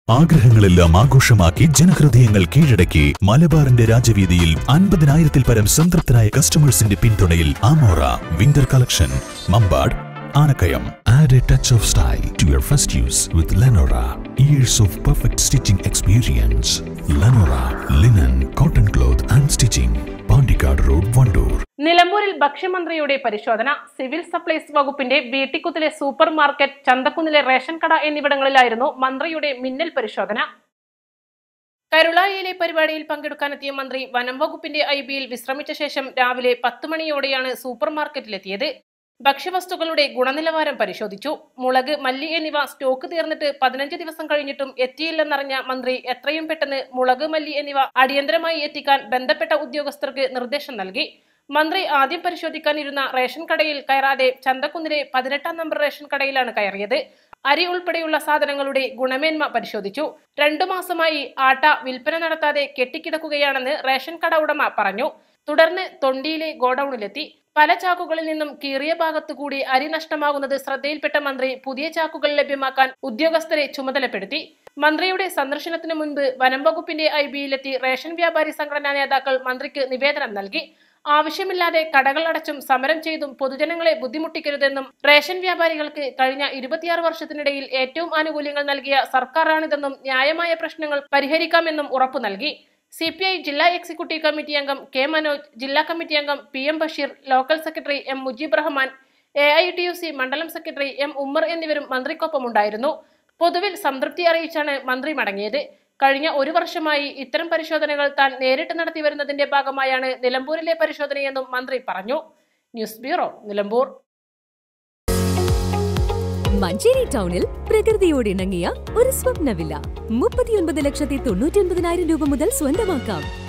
ആഗ്രഹങ്ങളെല്ലാം ആഘോഷമാക്കി ജനഹൃദയങ്ങൾ കീഴടക്കി മലബാറിന്റെ രാജവീതിയിൽ അൻപതിനായിരത്തിൽ പരം സംതൃപ്തരായ കസ്റ്റമേഴ്സിന്റെ പിന്തുണയിൽ Amora winter collection Mambad Anakkayam Add a touch of style to your first use with Lenora. Years of perfect stitching experience. Lenora, linen, cotton cloth and stitching. Pandikad Road, Vandoor. നിലമ്പൂരിൽ ഭക്ഷ്യമന്ത്രിയുടെ പരിശോധന സിവിൽ സപ്ലൈസ് വകുപ്പിന്റെ വീട്ടിക്കുത്തിലെ സൂപ്പർ മാർക്കറ്റ് ചന്തക്കുന്നിലെ ration കട എന്നിവിടങ്ങളിലായിരുന്നു മന്ത്രിയുടെ മിന്നൽ പരിശോധന കരുളായിയിലെ പരിപാടിയിൽ പങ്കെടുക്കാനെത്തിയ മന്ത്രി വനം വകുപ്പിന്റെ ഐ ബിയിൽ വിശ്രമിച്ച ശേഷം രാവിലെ പത്ത് മണിയോടെയാണ് സൂപ്പർ മാർക്കറ്റിലെത്തിയത് ഭക്ഷ്യവസ്തുക്കളുടെ ഗുണനിലവാരം പരിശോധിച്ചു മുളക് മല്ലി എന്നിവ സ്റ്റോക്ക് തീർന്നിട്ട് പതിനഞ്ച് ദിവസം കഴിഞ്ഞിട്ടും എത്തിയില്ലെന്നറിഞ്ഞ മന്ത്രി എത്രയും പെട്ടെന്ന് മുളക് മല്ലി എന്നിവ അടിയന്തരമായി എത്തിക്കാൻ ബന്ധപ്പെട്ട ഉദ്യോഗസ്ഥർക്ക് നിർദ്ദേശം നൽകി മന്ത്രി ആദ്യം പരിശോധിക്കാനിരുന്ന റേഷൻ കടയിൽ കയറാതെ ചന്തക്കുന്നിലെ പതിനെട്ടാം നമ്പർ റേഷൻ കടയിലാണ് കയറിയത് അരി ഉൾപ്പെടെയുള്ള സാധനങ്ങളുടെ ഗുണമേന്മ പരിശോധിച്ചു രണ്ടു മാസമായി ആട്ട വിൽപ്പന നടത്താതെ കെട്ടിക്കിടക്കുകയാണെന്ന് റേഷൻ കട ഉടമ പറഞ്ഞു തുടർന്ന് തൊണ്ടിയിലെ ഗോഡൌണിലെത്തി പല ചാക്കുകളിൽ നിന്നും കീറിയ ഭാഗത്തു കൂടി അരി നഷ്ടമാകുന്നത് ശ്രദ്ധയിൽപ്പെട്ട മന്ത്രി പുതിയ ചാക്കുകൾ ലഭ്യമാക്കാൻ ഉദ്യോഗസ്ഥരെ ചുമതലപ്പെടുത്തി മന്ത്രിയുടെ സന്ദർശനത്തിന് മുൻപ് വനം വകുപ്പിന്റെ ഐ ബിയിലെത്തി റേഷൻ വ്യാപാരി സംഘടനാ നേതാക്കൾ മന്ത്രിക്ക് നിവേദനം നൽകി ആവശ്യമില്ലാതെ കടകൾ അടച്ചും സമരം ചെയ്തും പൊതുജനങ്ങളെ ബുദ്ധിമുട്ടിക്കരുതെന്നും റേഷൻ വ്യാപാരികൾക്ക് കഴിഞ്ഞ ഇരുപത്തിയാറ് വർഷത്തിനിടയിൽ ഏറ്റവും ആനുകൂല്യങ്ങൾ നൽകിയ സർക്കാരാണിതെന്നും ന്യായമായ പ്രശ്നങ്ങൾ പരിഹരിക്കാമെന്നും ഉറപ്പു നൽകി സി പി ഐ ജില്ലാ എക്സിക്യൂട്ടീവ് കമ്മിറ്റി അംഗം കെ മനോജ് ജില്ലാ കമ്മിറ്റി അംഗം P M Basheer local secretary M Mujeeb Rahman A I T U C മണ്ഡലം സെക്രട്ടറി എം ഉമ്മർ എന്നിവരും മന്ത്രിക്കൊപ്പമുണ്ടായിരുന്നു പൊതുവിൽ സംതൃപ്തി അറിയിച്ചാണ് മന്ത്രി മടങ്ങിയത് കഴിഞ്ഞ ഒരു വർഷമായി ഇത്തരം പരിശോധനകൾ താൻ നേരിട്ട് നടത്തി വരുന്നതിന്റെ ഭാഗമായാണ് നിലമ്പൂരിലെ പരിശോധനയെന്നും മന്ത്രി പറഞ്ഞു ന്യൂസ് ബ്യൂറോ നിലമ്പൂർ മഞ്ചേരി ടൗണിൽ പ്രകൃതിയോട് ഇണങ്ങിയ ഒരു സ്വപ്ന വില്ല മുപ്പത്തിയൊൻപത് ലക്ഷത്തി തൊണ്ണൂറ്റി ഒൻപതിനായിരം രൂപ മുതൽ സ്വന്തമാക്കാം